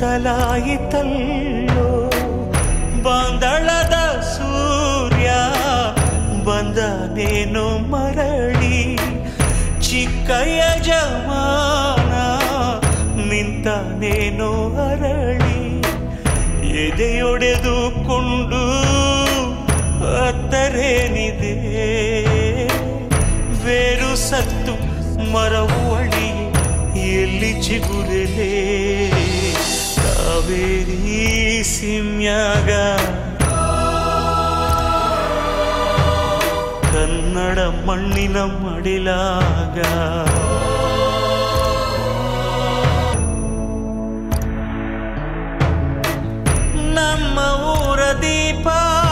ಕತ್ತಲಾಯಿತಲ್ಲೋ ಬಾಂದಳದ ಸೂರ್ಯ ಬಂದನೇನು ಮರಳಿ ಚಿಕ್ಕ ಯಜಮಾನ ನಿಂತನೇನೋ ಅರಳಿ ಎದೆಯೊಡೆದುಕೊಂಡು ಅತ್ತರೇನಿದೆ ಬೇರು ಸತ್ತು ಮರವು ಅಳಿ ಎಲ್ಲಿ ಚಿಗುರಲೆ ಕಾವೇರಿ ಸಿಮ್ಯಾಗ ಕನ್ನಡ ಮಣ್ಣಿನ ಮಡಿಲಾಗ ನಮ್ಮ ಊರ ದೀಪ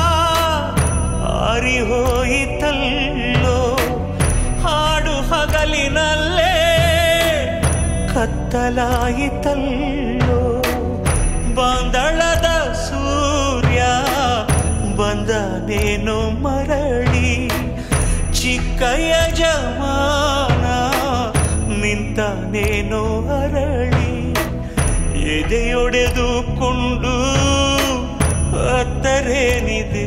ಆರಿ ಹೋಯಿತಲ್ಲೋ ಹಾಡು ಹಗಲಿನಲ್ಲೇ ಕತ್ತಲಾಯಿತಲ್ಲೋ ಬಾಂದಳದ ಸೂರ್ಯ ಬಂದನೇನು ಮರಳಿ ಚಿಕ್ಕ ಯಜಮಾನ ನಿಂತನೇನೋ ಅರಳಿ ಎದೆಯೊಡೆದುಕೊಂಡು ಅತ್ತರೇನಿದೆ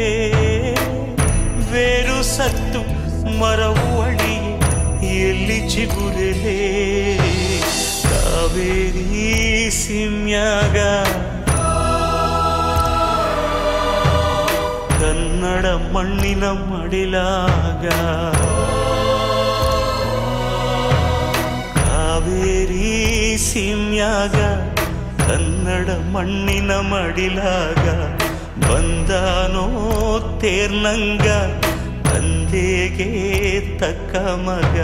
ಬೇರು ಸತ್ತು ಮರವು ಅಳಿ ಎಲ್ಲಿ ಚಿಗುರಲೆ ಕಾವೇರಿ ಸಿಮ್ಯಾಗ ಕನ್ನಡ ಮಣ್ಣಿನ ಮಡಿಲಾಗ ಕಾವೇರಿ ಸಿಮ್ಯಾಗ ಕನ್ನಡ ಮಣ್ಣಿನ ಮಡಿಲಾಗ ಬಂದಾನೋ ತೇರ್ನಂಗ ತಂದೆಗೆ ತಕ್ಕ ಮಗ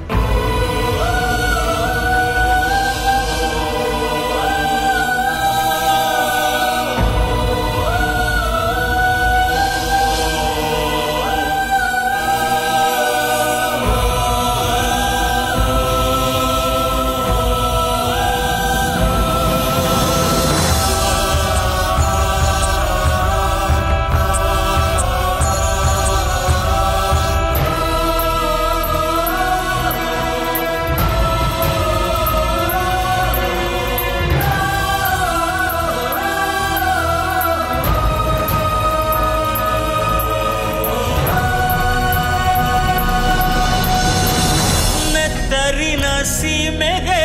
ನೆತ್ತರಿನ ಸೀಮೆಗೆ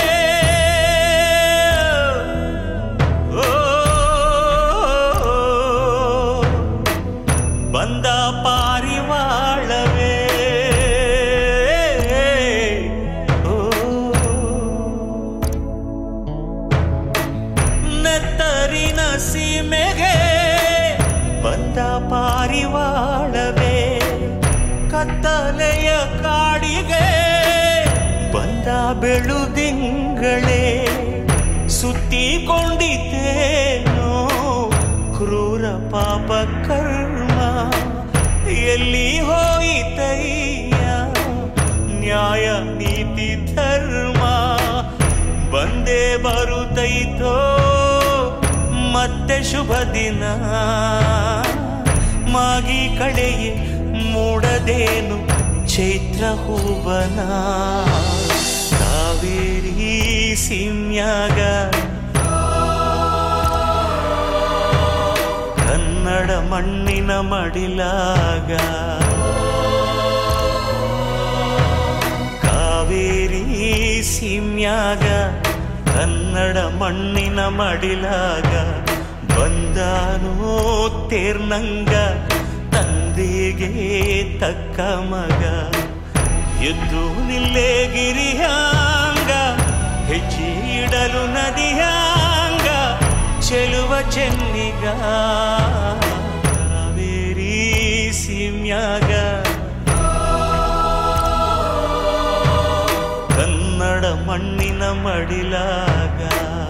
ಓ, ಬಂದ ಪಾರಿವಾಳವೇ ಓ, ನೆತ್ತರಿನ ಸೀಮೆಗೆ ಬಂದ ಪಾರಿವಾಳವೇ ಕತ್ತಲೆಯ ಕಾಡಿಗೆ ಬಂದ ಬೆಳುದಿಂಗಳೇ ಸುತ್ತಿಕೊಂಡಿದ್ದೇನೋ ಕ್ರೂರ ಪಾಪ ಕರ್ಮ ಎಲ್ಲಿ ಹೋಯಿತಯ್ಯ ನ್ಯಾಯ ನೀತಿ ಧರ್ಮ ಬಂದೇ ಬರುತ್ತೈತೋ ಮತ್ತೆ ಶುಭ ದಿನ ಮಾಗಿ ಕಳೆಯೇ ಮೂಡದೇನು ಚೈತ್ರ ಹೂವನ ಕಾವೇರಿ ಸಿಮ್ಯಾಗ ಕನ್ನಡ ಮಣ್ಣಿನ ಮಡಿಲಾಗ ಕಾವೇರಿ ಸಿಮ್ಯಾಗ ಕನ್ನಡ ಮಣ್ಣಿನ ಮಡಿಲಾಗ ಬಂದಾನೋ ತೇರ್ನಂಗ ತಂದೆಗೆ ತಕ್ಕ ಮಗ ಎದ್ದು ನಿಲ್ಲೇ ಗಿರಿಯಾಂಗ ಹೆಜ್ಜಿಡಲು ನದಿಯಾಂಗ ಚೆಲುವ ಚೆನ್ನಿಗ ಕಾವೇರಿ ಸಿಮ್ಯಾಗ ಕನ್ನಡ ಮಣ್ಣಿನ ಮಡಿಲಾಗ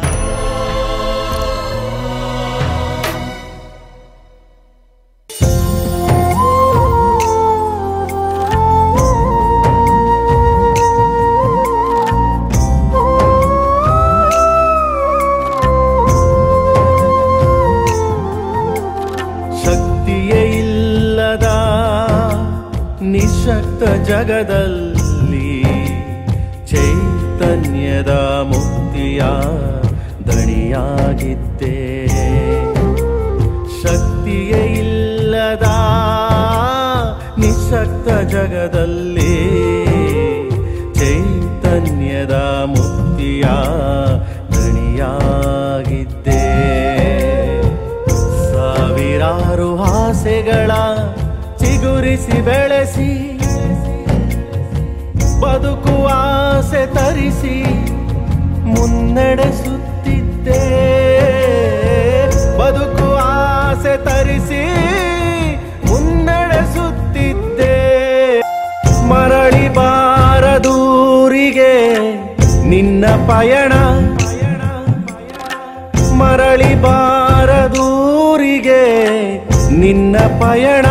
ಶಕ್ತಿಯೇ ಇಲ್ಲದ ನಿಶಕ್ತ ಜಗದಲ್ಲಿ ಚೈತನ್ಯದ ಮುಕ್ತಿಯ ದಣಿಯಾಗಿದ್ದೆ ಶಕ್ತಿಯೇ ಇಲ್ಲದ ನಿಶಕ್ತ ಜಗದಲ್ಲಿ ಚೈತನ್ಯದ ಮುಕ್ತಿಯ ದಣಿಯಾಗಿದ್ದೆ ಸಾವಿರಾರು ಆಸೆಗಳ ಚಿಗುರಿಸಿ ಬೆಳೆಸಿ ಬದುಕುವ ಆಸೆ ತರಿಸಿ ಮುನ್ನಡೆಸುತ್ತಿದ್ದೆ ಬದುಕುವ ಆಸೆ ತರಿಸಿ ಮುನ್ನಡೆಸುತ್ತಿದ್ದೆ ಮರಳಿ ಬಾರದೂರಿಗೆ ನಿನ್ನ ಪಯಣ ಮರಳಿ ಬಾರದೂರಿಗೆ ನಿನ್ನ ಪಯಣ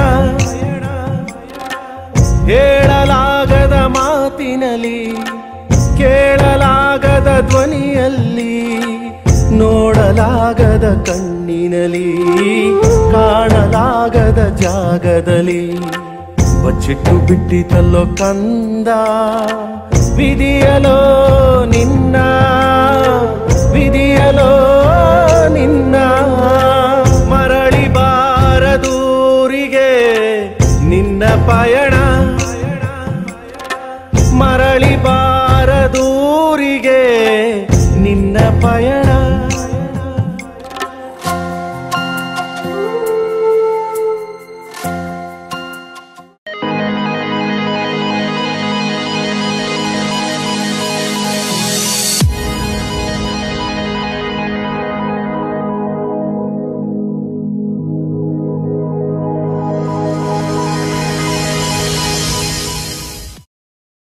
ಹೇಳಲಾಗದ ಮಾತಿನಲ್ಲಿ ಕೇಳಲಾಗದ ಧ್ವನಿಯಲ್ಲಿ ನೋಡಲಾಗದ ಕಣ್ಣಿನಲ್ಲಿ ಕಾಣಲಾಗದ ಜಾಗದಲ್ಲಿ ಬಚ್ಚಿಟ್ಟು ಬಿಟ್ಟಿತಲ್ಲೋ ಕಂದ ವಿಧಿಯಲೋ ನಿನ್ನ